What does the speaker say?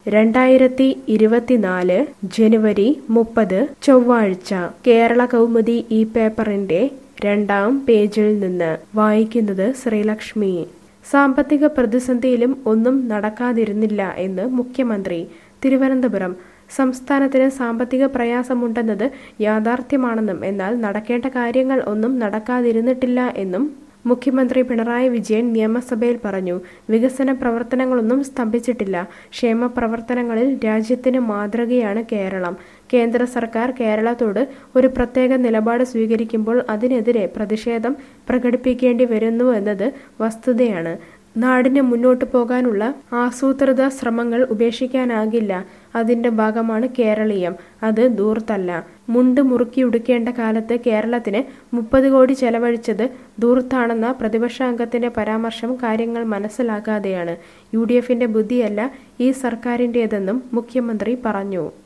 രണ്ടായിരത്തി ഇരുപത്തിനാല് ജനുവരി മുപ്പത് ചൊവ്വാഴ്ച കേരള കൗമുദി ഈ പേപ്പറിന്റെ രണ്ടാം പേജിൽ നിന്ന് വായിക്കുന്നത് ശ്രീലക്ഷ്മി സാമ്പത്തിക പ്രതിസന്ധിയിലും ഒന്നും നടക്കാതിരുന്നില്ല എന്ന് മുഖ്യമന്ത്രി തിരുവനന്തപുരം സംസ്ഥാനത്തിന് സാമ്പത്തിക പ്രയാസമുണ്ടെന്നത് യാഥാർത്ഥ്യമാണെന്നും എന്നാൽ നടക്കേണ്ട കാര്യങ്ങൾ ഒന്നും നടക്കാതിരുന്നിട്ടില്ല എന്നും മുഖ്യമന്ത്രി പിണറായി വിജയൻ നിയമസഭയിൽ പറഞ്ഞു വികസന പ്രവർത്തനങ്ങളൊന്നും സ്തംഭിച്ചിട്ടില്ല ക്ഷേമ പ്രവർത്തനങ്ങളിൽ രാജ്യത്തിന് മാതൃകയാണ് കേരളം കേന്ദ്ര സർക്കാർ കേരളത്തോട് ഒരു പ്രത്യേക നിലപാട് സ്വീകരിക്കുമ്പോൾ അതിനെതിരെ പ്രതിഷേധം പ്രകടിപ്പിക്കേണ്ടി വരുന്നു എന്നത് വസ്തുതയാണ് നാടിന് മുന്നോട്ടു പോകാനുള്ള ആസൂത്രിത ശ്രമങ്ങൾ ഉപേക്ഷിക്കാനാകില്ല അതിന്റെ ഭാഗമാണ് കേരളീയം അത് ദൂർത്തല്ല മുണ്ട് മുറുക്കിയുടുക്കേണ്ട കാലത്ത് കേരളത്തിന് മുപ്പത് കോടി ചെലവഴിച്ചത് ദൂർത്താണെന്ന പ്രതിപക്ഷ അംഗത്തിന്റെ പരാമർശം കാര്യങ്ങൾ മനസ്സിലാക്കാതെയാണ് യു ഡി എഫിന്റെ ബുദ്ധിയല്ല ഈ സർക്കാരിന്റേതെന്നും മുഖ്യമന്ത്രി പറഞ്ഞു